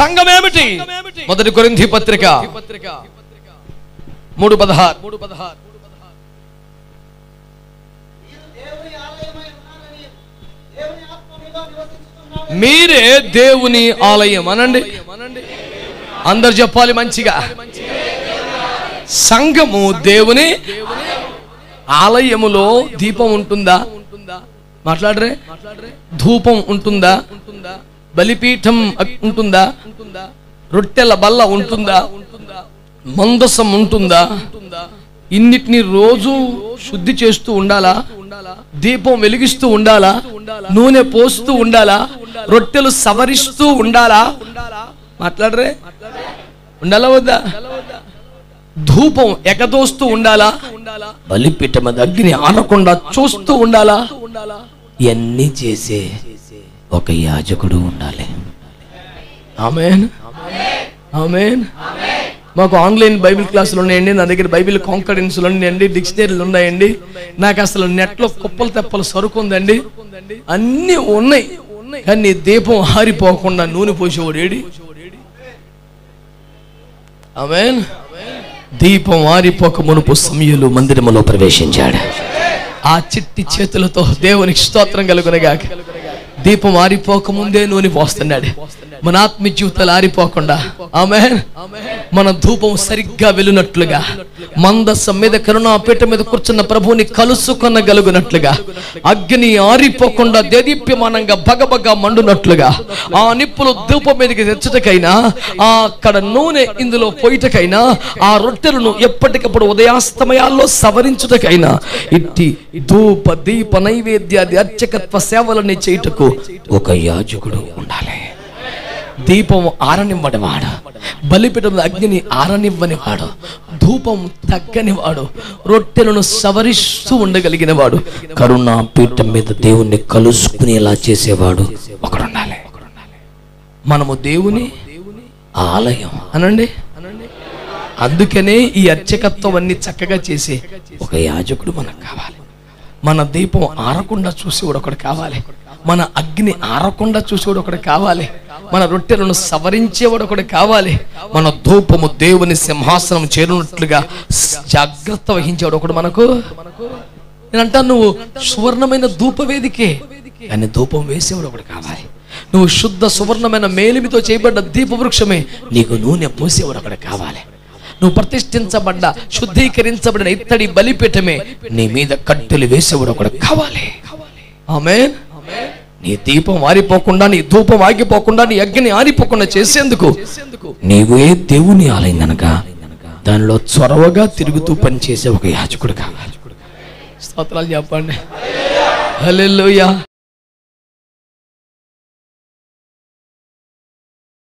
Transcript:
సంఘం ఏమిటి మొదటి కొరింథీ పత్రిక మూడు పదహారు మూడు పదహారు దేవుని ఆలయమై ఉన్నారని దేవుని ఆత్మ మీలో నివసించుతున్నాడు మీరే దేవుని ఆలయం అనండి అందరు చెప్పాలి మంచిగా సంఘము దేవుని ఆలయములో దీపం ఉంటుందా మాట్లాడరే ధూపం ఉంటుందా బలిపీఠం అక్- ఉంటుందా రొట్టెల బల్ల ఉంటుందా మందసం ఉంటుందా ఇన్నిటిని రోజు శుద్ధి చేస్తూ ఉండాలా దీపం వెలిగిస్తూ ఉండాలా నూనె పోస్తూ ఉండాలా రొట్టెలు సవరిస్తూ ఉండాలా మాట్లాడరే ఉండాలా వద్దా ధూపం ఎగదోస్తూ ఉండాలా బలిపీఠం మీద అగ్ని ఆనకుండా చూస్తూ ఉండాలా ఇవన్నీ చేసే ఒక యాజకుడు ఉండాలి ఆమెన్ ఆమెన్ మాకు ఆన్లైన్ బైబిల్ క్లాసులు ఉన్నాయండి నా దగ్గర బైబిల్ కాంకడెన్స్లు ఉన్నాయండి డిక్షనరీలు ఉన్నాయండి నాకు అసలు నెట్లో కుప్పలు తెప్పలు సరుకు ఉందండి అన్నీ ఉన్నాయి కానీ నీ దీపం ఆరిపోకుండా నూనె పోసేవాడు ఏడి ఆమెన్ దీపం ఆరిపోక మునుపు సమయంలో మందిరములో ప్రవేశించాడు ఆ చిట్టి చేతులతో దేవునికి స్తోత్రం కలుగునగాక దీపం ఆరిపోక ముందే నూనె పోస్తున్నాడు మన ఆత్మ జీవితాలు ఆరిపోకుండా ఆమె మన ధూపం సరిగ్గా వెలునట్లుగా మందసం మీద కరుణాపీఠ మీద కూర్చున్న ప్రభువుని కలుసుకొనగలుగునట్లుగా అగ్ని ఆరిపోకుండా దేదీప్యమానంగా బగబగ మండునట్లుగా ఆ నిప్పులు ధూపం మీదకి తెచ్చుటకైనా ఆ అక్కడ నూనె ఇందులో పోయిటకైనా ఆ రొట్టెలను ఎప్పటికప్పుడు ఉదయాస్తమయాల్లో సవరించుటకైనా ఇట్టి ధూప దీప నైవేద్యాది అర్చకత్వ సేవలని చేయుటకు ఒక యాజకుడు ఉండాలి దీపం ఆరనివ్వని వాడు బలిపీఠం అగ్నిని ఆరనివ్వని వాడు ధూపం తగ్గని వాడు రొట్టెలను సవరిస్తూ ఉండగలిగిన వాడు కరుణా పీఠం మీద దేవుణ్ణి కలుసుకునేలా చేసేవాడు ఒకడు ఉండాలి మనము దేవుని ఆలయం అనండి అందుకనే ఈ అర్చకత్వం అన్ని చక్కగా చేసే ఒక యాజకుడు మనకు కావాలి మన దీపం ఆరకుండా చూసేవాడు ఒకడు కావాలి మన అగ్ని ఆరకుండా చూసేవాడు ఒకడు కావాలి మన రొట్టెలను సవరించేవాడు ఒకడు కావాలి మన ధూపము దేవుని సింహాసనం చేరునట్లుగా స్- జాగ్రత్త వహించేవాడు ఒకడు మనకు నేనంటా నువ్వు సువర్ణమైన ధూపవేదికే కానీ ధూపం వేసేవాడు ఒకడు కావాలి నువ్వు శుద్ధ సువర్ణమైన మేలిమితో చేయబడ్డ దీపవృక్షమే నీకు నూనె పోసేవాడు ఒకడు కావాలి నువ్వు ప్రతిష్ఠించబడ్డ శుద్ధీకరించబడిన ఇత్తడి బలిపీఠమే నీ మీద కట్టెలు వేసేవాడు ఒకడు కావాలి ఆమె నీ దీపం ఆరిపోకుండా నీ ధూపం ఆగిపోకుండా నీ అగ్ని ఆరిపోకుండా చేసేందుకు నీవే దేవుని ఆలయం గనక దానిలో చొరవగా తిరుగుతూ పనిచేసే ఒక యాజకుడు కావాలి స్తోత్రాలు చెప్పండి హల్లెలూయా